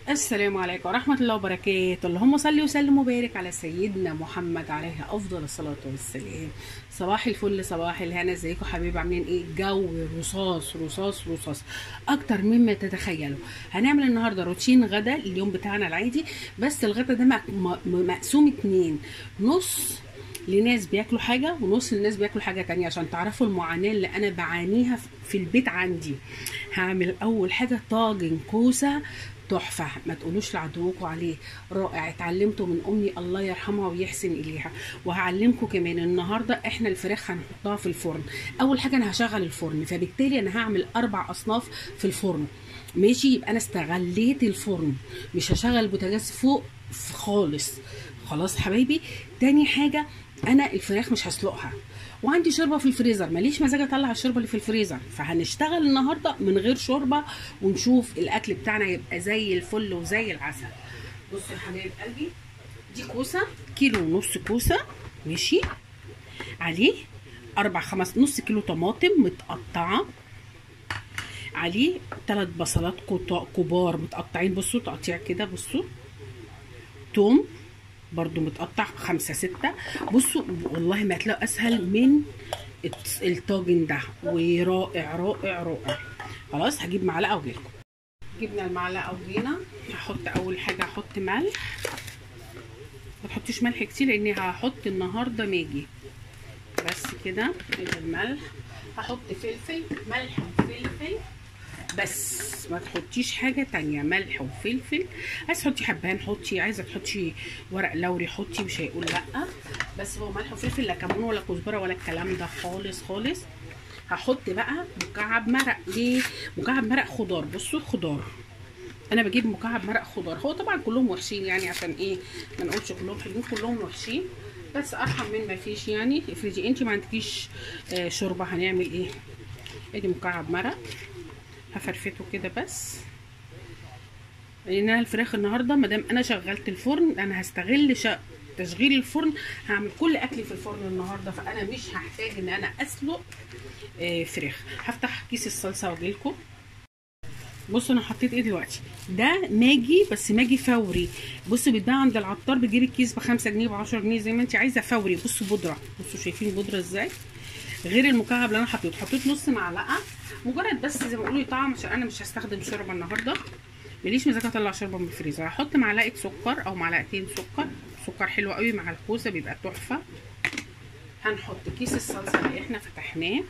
السلام عليكم ورحمة الله وبركاته اللهم صل وسلم وبارك على سيدنا محمد عليه أفضل الصلاة والسلام صباح الفل صباح الهنا ازيكم حبايبي عاملين ايه جو رصاص رصاص رصاص اكتر مما تتخيلوا هنعمل النهارده روتين غدا اليوم بتاعنا العادي بس الغدا ده مق- م- مقسوم اتنين نص لناس بياكلوا حاجه ونص لناس بياكلوا حاجه تانية عشان تعرفوا المعاناه اللي انا بعانيها في البيت عندي هعمل اول حاجه طاجن كوسه تحفه ما تقولوش لعدوكم عليه رائع اتعلمته من امي الله يرحمها ويحسن اليها وهعلمكم كمان النهارده احنا الفراخ هنحطها في الفرن اول حاجه انا هشغل الفرن فبالتالي انا هعمل اربع اصناف في الفرن ماشي يبقى انا استغليت الفرن مش هشغل البوتاجاز فوق خالص خلاص حبايبي تاني حاجه انا الفراخ مش هسلقها وعندي شوربه في الفريزر ماليش مزاج اطلع الشوربه اللي في الفريزر فهنشتغل النهارده من غير شوربه ونشوف الاكل بتاعنا يبقى زي الفل وزي العسل بصوا يا حبايب قلبي دي كوسه كيلو ونص كوسه ماشي عليه اربع خمس نص كيلو طماطم متقطعه عليه ثلاث بصلات قط- كبار متقطعين بصوا تقطيع كده بصوا توم برضو متقطع خمسة ستة بصوا والله ما هتلاقوا اسهل من الت- الطاجن ده ورائع رائع رائع خلاص هجيب معلقه واجيلكم جبنا المعلقه وجينا هحط اول حاجه هحط ملح ما تحطيش ملح كتير لاني هحط النهارده ماجي بس كده ادي الملح هحط فلفل ملح وفلفل بس ما تحطيش حاجة تانية ملح وفلفل عايز تحطي حبهان حطي عايزة تحطي ورق لوري حطي مش هيقول لأ بس هو ملح وفلفل لا كمون ولا كزبرة ولا الكلام ده خالص خالص هحط بقى مكعب مرق ليه مكعب مرق خضار بصوا خضار انا بجيب مكعب مرق خضار هو طبعا كلهم وحشين يعني عشان ايه ما نقولش كلهم حلوين كلهم وحشين بس ارحم من ما فيش يعني افرضي انت ما عندكيش آه شوربه هنعمل ايه ادي مكعب مرق هفرفته كده بس لان انا الفراخ النهارده ما دام انا شغلت الفرن انا هستغل ش... تشغيل الفرن هعمل كل اكلي في الفرن النهارده فانا مش هحتاج ان انا اسلق آه فراخ هفتح كيس الصلصه واجيلكم بصوا انا حطيت ايه دلوقتي ده ماجي بس ماجي فوري بصوا بيتباع عند العطار بيجيب الكيس ب 5 جنيه ب 10 جنيه زي ما انت عايزه فوري بصوا بودره بصوا شايفين بودره ازاي غير المكعب اللي انا حطيته حطيت نص معلقه مجرد بس زي ما بيقولوا طعم عشان انا مش هستخدم شوربه النهارده ماليش مزاج اطلع شوربه من الفريزر هحط معلقه سكر او معلقتين سكر سكر حلو قوي مع الكوسه بيبقى تحفه هنحط كيس الصلصه اللي احنا فتحناه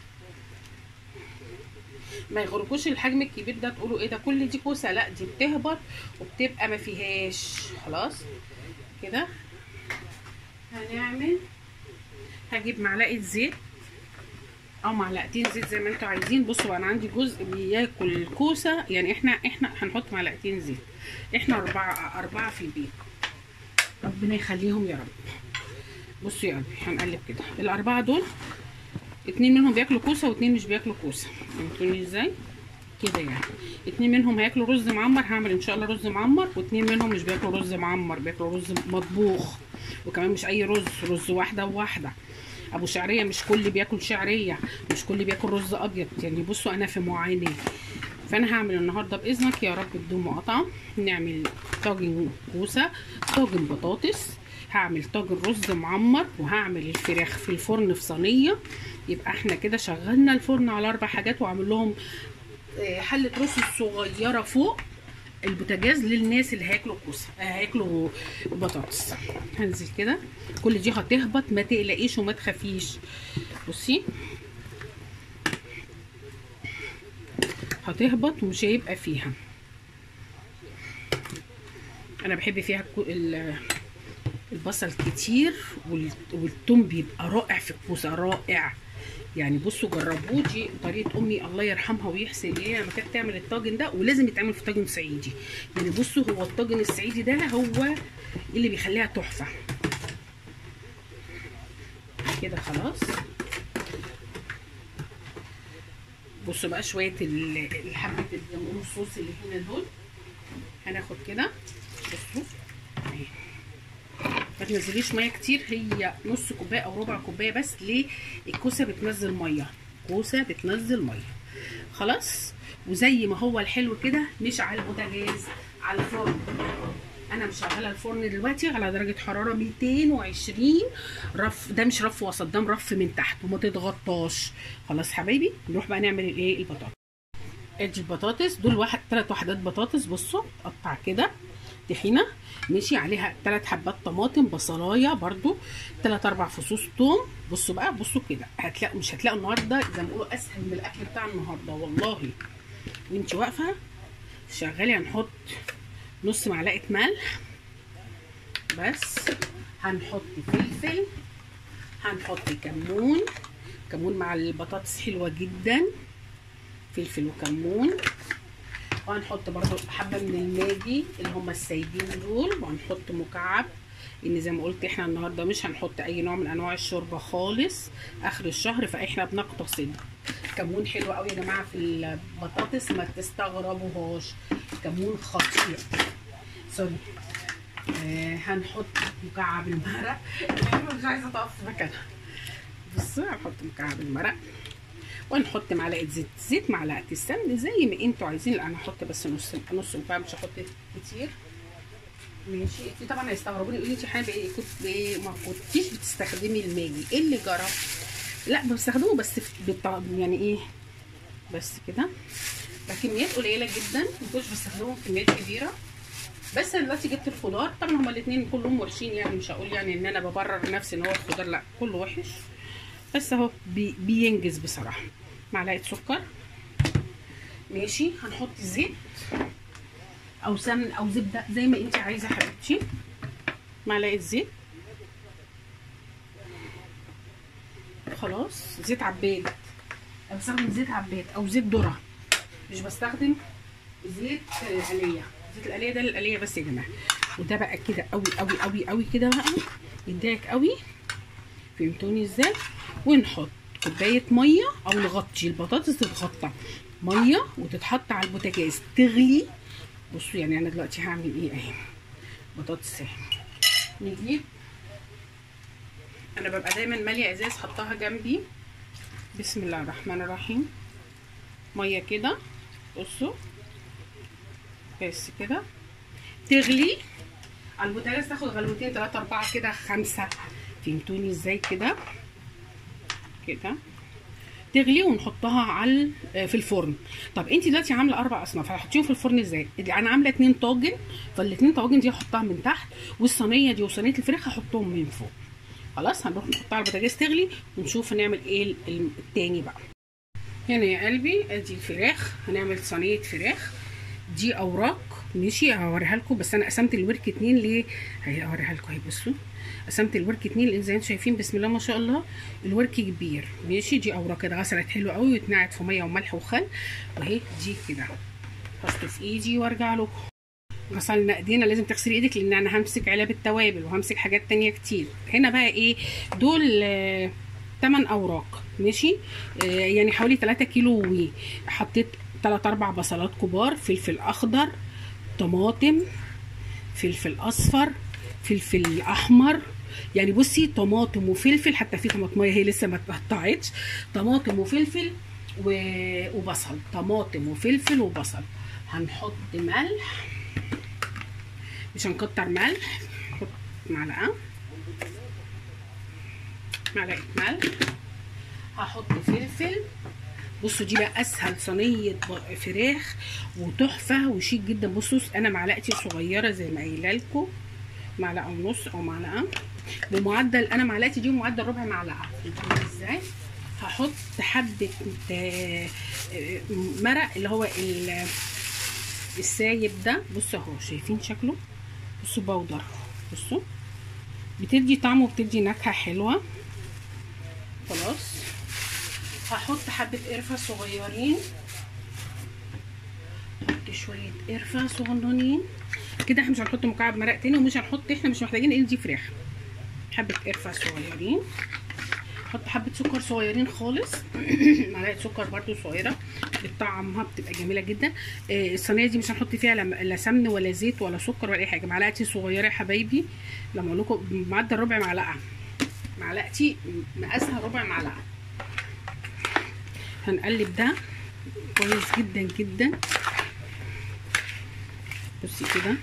ما يغركوش الحجم الكبير ده تقولوا ايه ده كل دي كوسه لا دي بتهبط وبتبقى ما فيهاش خلاص كده هنعمل هجيب معلقه زيت او معلقتين زيت زي ما انتوا عايزين بصوا انا عندي جزء بياكل الكوسه يعني احنا احنا هنحط معلقتين زيت احنا اربعه اربعه في البيت ربنا يخليهم يا رب بصوا يا قلبي هنقلب كده الاربعه دول اتنين منهم بياكلوا كوسه واتنين مش بياكلوا كوسه فهمتوني ازاي كده يعني اتنين منهم هياكلوا رز معمر هعمل ان شاء الله رز معمر واتنين منهم مش بياكلوا رز معمر بياكلوا رز مطبوخ وكمان مش اي رز رز واحده وواحده ابو شعريه مش كل بياكل شعريه مش كل بياكل رز ابيض يعني بصوا انا في معاناه فانا هعمل النهارده باذنك يا رب بدون مقاطعه نعمل طاجن كوسه طاجن بطاطس هعمل طاجن رز معمر وهعمل الفراخ في الفرن في صينيه يبقى احنا كده شغلنا الفرن على اربع حاجات وعامل لهم آه، حله رز صغيره فوق البوتاجاز للناس اللي هياكلوا كوسه آه، هياكلوا بطاطس هنزل كده كل دي هتهبط ما تقلقيش وما تخافيش بصي هتهبط ومش هيبقى فيها انا بحب فيها الكو- ال- البصل كتير وال- والثوم بيبقى رائع في الكوسه رائع يعني بصوا جربوه دي طريقه امي الله يرحمها ويحسن اليها لما كانت تعمل الطاجن ده ولازم يتعمل في طاجن صعيدي يعني بصوا هو الطاجن الصعيدي ده هو اللي بيخليها تحفه كده خلاص بصوا بقى شويه ال- الحبه الليمون الصوص اللي هنا دول هناخد كده بصوا اهي ما تنزليش ميه كتير هي نص كوبايه او ربع كوبايه بس ليه الكوسه بتنزل ميه كوسه بتنزل ميه خلاص وزي ما هو الحلو كده مش على البوتاجاز على على الفرن انا مشغله الفرن دلوقتي على درجه حراره 220 رف ده مش رف وسط ده رف من تحت وما تتغطاش خلاص حبايبي نروح بقى نعمل الايه البطاطس ادي البطاطس دول واحد ثلاث وحدات بطاطس بصوا قطع كده طحينه ماشي عليها ثلاث حبات طماطم بصلايه برضو ثلاث اربع فصوص توم بصوا بقى بصوا كده هتلاقوا مش هتلاقوا النهارده زي ما بيقولوا اسهل من الاكل بتاع النهارده والله وانت واقفه شغالي هنحط نص معلقه ملح بس هنحط فلفل هنحط كمون كمون مع البطاطس حلوه جدا فلفل وكمون وهنحط برضو حبه من الماجي اللي هم السايبين دول وهنحط مكعب ان زي ما قلت احنا النهارده مش هنحط اي نوع من انواع الشوربه خالص اخر الشهر فاحنا بنقتصد كمون حلو قوي يا جماعه في البطاطس ما تستغربوهاش كمون خطير سوري آه هنحط مكعب المرق مش عايزه تقف في مكانها بصوا هنحط مكعب المرق ونحط معلقه زيت زيت معلقه السمن زي ما انتوا عايزين انا هحط بس نص نص مكعب مش هحط كتير ماشي انت طبعا هيستغربوني يقولوا انت حابه ايه كنت ايه ما كنتيش بتستخدمي الماجي ايه اللي جرى لا بستخدمه بس بالط... يعني ايه بس كده بكميات قليله جدا ما كنتش بستخدمه بكميات كبيره بس انا دلوقتي جبت الخضار طبعا هما الاثنين كلهم وحشين يعني مش هقول يعني ان انا ببرر نفسي ان هو الخضار لا كله وحش بس اهو بي بينجز بصراحه معلقه سكر ماشي هنحط زيت او سمن او زبده زي ما انت عايزه حبيبتي معلقه زيت خلاص زيت عباد انا بستخدم زيت عباد او زيت ذره مش بستخدم زيت القليه زيت القليه ده للقليه بس يا جماعه وده بقى كده قوي قوي قوي قوي كده بقى يديك قوي فهمتوني ازاي ونحط كوبايه ميه او نغطي البطاطس تتغطى ميه وتتحط على البوتاجاز تغلي بصوا يعني انا دلوقتي هعمل ايه اهي بطاطس اهي نجيب انا ببقى دايما ماليه ازاز حطها جنبي بسم الله الرحمن الرحيم ميه كده بصوا بس كده تغلي على البوتاجاز تاخد غلوتين تلاتة اربعة كده خمسة فهمتوني ازاي كده كده تغلي ونحطها على في الفرن طب انت دلوقتي عامله اربع اصناف هتحطيهم في الفرن ازاي انا عامله اتنين طاجن فالاتنين طواجن دي هحطها من تحت والصينيه دي وصينيه الفراخ هحطهم من فوق خلاص هنروح نحطها على البوتاجاز تغلي ونشوف هنعمل ايه التاني بقى هنا يا قلبي ادي الفراخ هنعمل صينيه فراخ دي اوراق ماشي هوريها لكم بس انا قسمت الورك اتنين ليه هي هوريها لكم اهي بصوا قسمت الورك اتنين لان زي ما انتم شايفين بسم الله ما شاء الله الورك كبير ماشي دي اوراق كده غسلت حلو قوي واتنقعت في ميه وملح وخل واهي دي كده حطت في ايدي وارجع لكم غسلنا ايدينا لازم تغسلي ايدك لان انا همسك علب التوابل وهمسك حاجات تانية كتير هنا بقى ايه دول آه 8 اوراق ماشي آه يعني حوالي 3 كيلو وي حطيت 3 4 بصلات كبار فلفل اخضر طماطم فلفل اصفر فلفل احمر يعني بصي طماطم وفلفل حتى في طماطميه هي لسه ما اتقطعتش طماطم وفلفل و... وبصل طماطم وفلفل وبصل هنحط ملح مش هنكتر ملح نحط معلقه معلقه ملح هحط فلفل بصوا دي بقى اسهل صينيه فراخ وتحفه وشيك جدا بصوا انا معلقتي صغيره زي ما قايله لكم معلقه ونص او معلقه بمعدل انا معلقتي دي معدل ربع معلقه فهمتوا ازاي هحط حبه مرق اللي هو السايب ده بصوا اهو شايفين شكله بصوا بودر بصوا بتدي طعم وبتدي نكهه حلوه خلاص هحط حبه قرفه صغيرين احط شويه قرفه صغننين كده احنا مش هنحط مكعب مرق تاني ومش هنحط احنا مش محتاجين ان دي فراخ حبه قرفه صغيرين احط حبه سكر صغيرين خالص معلقه سكر برده صغيره بتطعمها بتبقى جميله جدا آه الصينيه دي مش هنحط فيها لا سمن ولا زيت ولا سكر ولا اي حاجه معلقتي صغيره يا حبايبي لما اقول لكم معدل ربع معلقه معلقتي مقاسها ربع معلقه هنقلب ده كويس جدا جدا بصي كده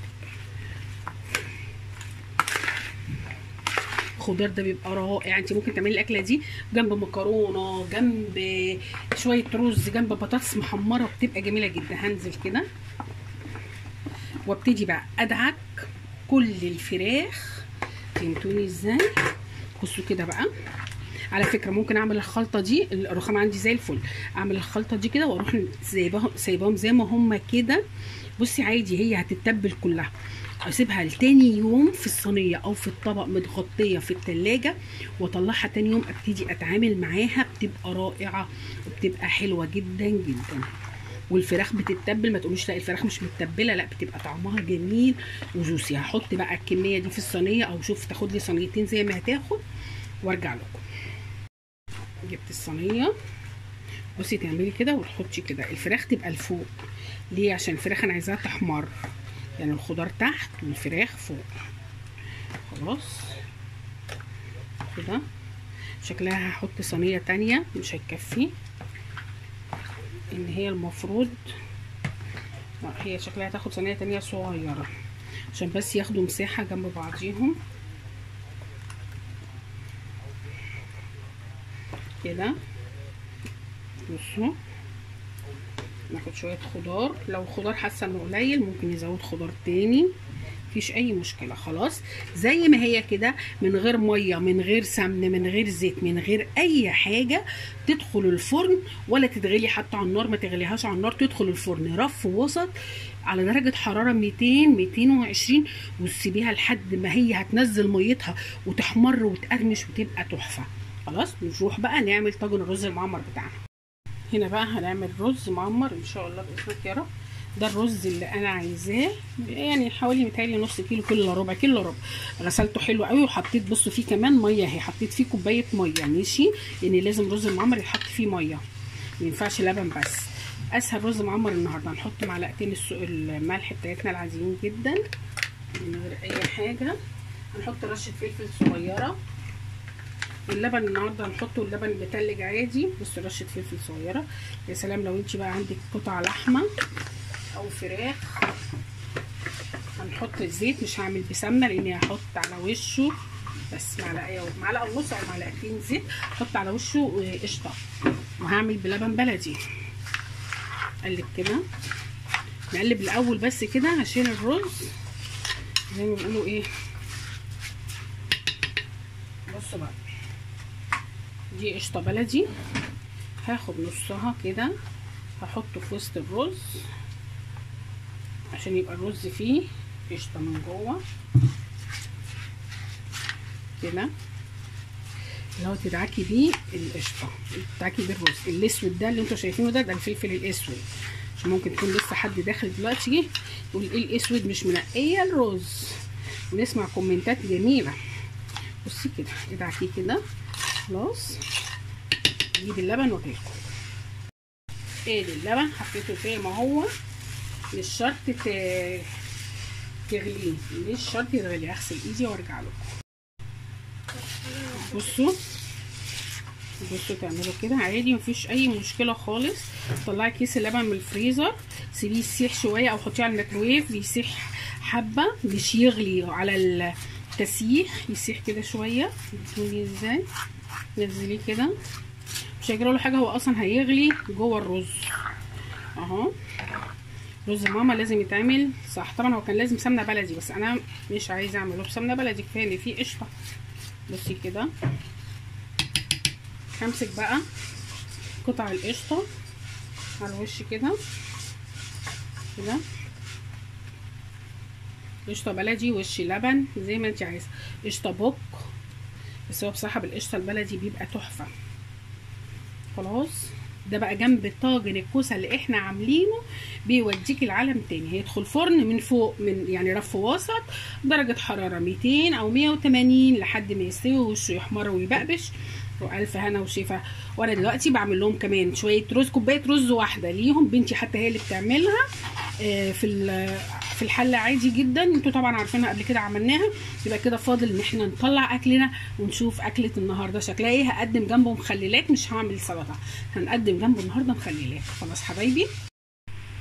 الخضار ده بيبقى رائع انت ممكن تعملي الاكله دي جنب مكرونه جنب شويه رز جنب بطاطس محمره بتبقى جميله جدا هنزل كده وابتدي بقى ادعك كل الفراخ فهمتوني ازاي بصوا كده بقى على فكره ممكن اعمل الخلطه دي الرخام عندي زي الفل اعمل الخلطه دي كده واروح سايباهم سايباهم زي ما هم كده بصي عادي هي هتتبل كلها اسيبها لتاني يوم في الصينيه او في الطبق متغطيه في التلاجة واطلعها تاني يوم ابتدي اتعامل معاها بتبقى رائعه وبتبقى حلوه جدا جدا والفراخ بتتبل ما تقولوش لا الفراخ مش متبله لا بتبقى طعمها جميل وجوسي هحط بقى الكميه دي في الصينيه او شوف تاخد لي صينيتين زي ما هتاخد وارجع لكم جبت الصينيه بصي تعملي كده وتحطي كده الفراخ تبقى لفوق ليه عشان الفراخ انا عايزاها تحمر يعني الخضار تحت والفراخ فوق خلاص كده شكلها هحط صينيه تانية مش هتكفي ان هي المفروض هي شكلها هتاخد صينيه تانية صغيره عشان بس ياخدوا مساحه جنب بعضيهم كده بصوا ناخد شويه خضار لو الخضار حاسه انه قليل ممكن يزود خضار تاني مفيش اي مشكله خلاص زي ما هي كده من غير ميه من غير سمن من غير زيت من غير اي حاجه تدخل الفرن ولا تتغلي حتى على النار ما تغليهاش على النار تدخل الفرن رف وسط على درجه حراره 200 220 وتسيبيها لحد ما هي هتنزل ميتها وتحمر وتقرمش وتبقى تحفه خلاص نروح بقى نعمل طاجن الرز المعمر بتاعنا هنا بقى هنعمل رز معمر ان شاء الله باذنك يا رب ده الرز اللي انا عايزاه يعني حوالي متهيألي نص كيلو كيلو الا ربع كيلو ربع غسلته حلو قوي وحطيت بصوا فيه كمان ميه اهي حطيت فيه كوبايه ميه ماشي لان يعني لازم رز المعمر يتحط فيه ميه ما ينفعش لبن بس اسهل رز معمر النهارده هنحط معلقتين الملح بتاعتنا العاديين جدا من غير اي حاجه هنحط رشه فلفل صغيره اللبن النهارده هنحطه اللبن بتلج عادي بس رشه فلفل صغيره يا سلام لو انت بقى عندك قطع لحمه او فراخ هنحط الزيت مش هعمل بسمنه لاني هحط على وشه بس معلقه معلقه ونص او معلقتين زيت احط على وشه قشطه وهعمل بلبن بلدي اقلب كده نقلب الاول بس كده عشان الرز زي ما بيقولوا ايه بصوا بقى دي قشطه بلدي هاخد نصها كده هحطه في وسط الرز عشان يبقى الرز فيه قشطه من جوه كده اللي هو تدعكي بيه القشطه تدعكي بيه الرز الاسود ده اللي انتوا شايفينه ده ده الفلفل الاسود عشان ممكن يكون لسه حد داخل دلوقتي يقول ايه الاسود مش منقيه الرز ونسمع كومنتات جميله بصي كده ادعكيه كده خلاص نجيب اللبن واجيلكم ايه اللبن حطيته زي ما هو مش شرط تغليه مش شرط يتغلي اغسل ايدي وارجع لكم بصوا بصوا تعملوا كده عادي مفيش اي مشكله خالص طلعي كيس اللبن من الفريزر سيبيه يسيح شويه او حطيه على الميكروويف يسيح حبه مش يغلي على التسييح يسيح كده شويه بتقولي ازاي نزليه كده مش هيجرى له حاجه هو اصلا هيغلي جوه الرز اهو رز ماما لازم يتعمل صح طبعا هو كان لازم سمنه بلدي بس انا مش عايزه اعمله بسمنه بلدي كفايه ان فيه قشطه بصي كده همسك بقى قطع القشطه على الوش كده كده قشطه بلدي وش لبن زي ما انت عايزه قشطه بوك بس هو بصراحه بالقشطه البلدي بيبقى تحفه خلاص ده بقى جنب طاجن الكوسه اللي احنا عاملينه بيوديك العالم تاني هيدخل فرن من فوق من يعني رف وسط درجه حراره 200 او 180 لحد ما يستوي وشه يحمر ويبقبش والف هنا وشفا وانا دلوقتي بعمل لهم كمان شويه رز كوبايه رز واحده ليهم بنتي حتى هي اللي بتعملها في في الحله عادي جدا انتوا طبعا عارفينها قبل كده عملناها يبقى كده فاضل ان احنا نطلع اكلنا ونشوف اكله النهارده شكلها ايه هقدم جنبه مخللات مش هعمل سلطه هنقدم جنبه النهارده مخللات خلاص حبايبي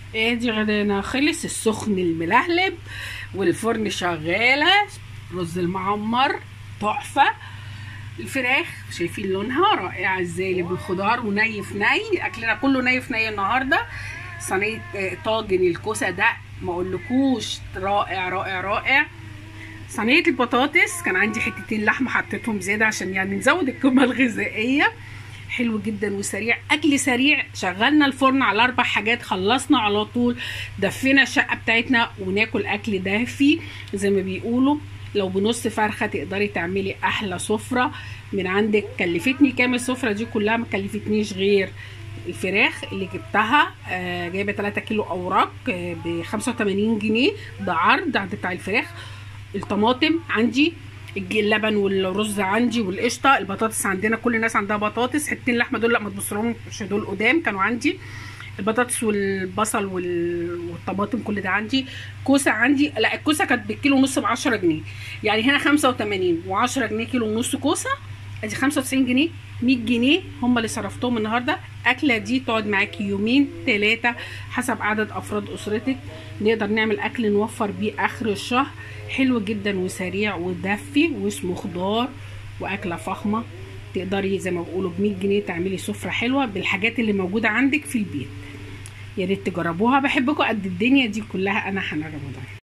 ادي غدانا خلص السخن الملهلب والفرن شغاله رز المعمر تحفه الفراخ شايفين لونها رائعه ازاي اللي بالخضار وني في ني اكلنا كله ني في ني النهارده صينيه آه، طاجن الكوسه ده ما اقولكوش رائع رائع رائع صينيه البطاطس كان عندي حتتين لحمه حطيتهم زياده عشان يعني نزود القيمه الغذائيه حلو جدا وسريع اكل سريع شغلنا الفرن على اربع حاجات خلصنا على طول دفينا الشقه بتاعتنا وناكل اكل دافي زي ما بيقولوا لو بنص فرخه تقدري تعملي احلى سفره من عندك كلفتني كام السفره دي كلها ما كلفتنيش غير الفراخ اللي جبتها آه، جايبه 3 كيلو اوراق ب 85 جنيه ده عرض عند بتاع الفراخ الطماطم عندي الج- اللبن والرز عندي والقشطه البطاطس عندنا كل الناس عندها بطاطس حتتين لحمه دول لا ما تبصرهمش دول قدام كانوا عندي البطاطس والبصل وال- والطماطم كل ده عندي كوسه عندي لا الكوسه كانت بالكيلو ونص ب 10 جنيه يعني هنا 85 و10 جنيه كيلو ونص كوسه ادي 95 جنيه 100 جنيه هم اللي صرفتهم النهارده اكله دي تقعد معاكي يومين ثلاثه حسب عدد افراد اسرتك نقدر نعمل اكل نوفر بيه اخر الشهر حلو جدا وسريع ودفي واسمه خضار واكله فخمه تقدري زي ما بيقولوا ب 100 جنيه تعملي سفره حلوه بالحاجات اللي موجوده عندك في البيت يا ريت تجربوها بحبكم قد الدنيا دي كلها انا حنان رمضان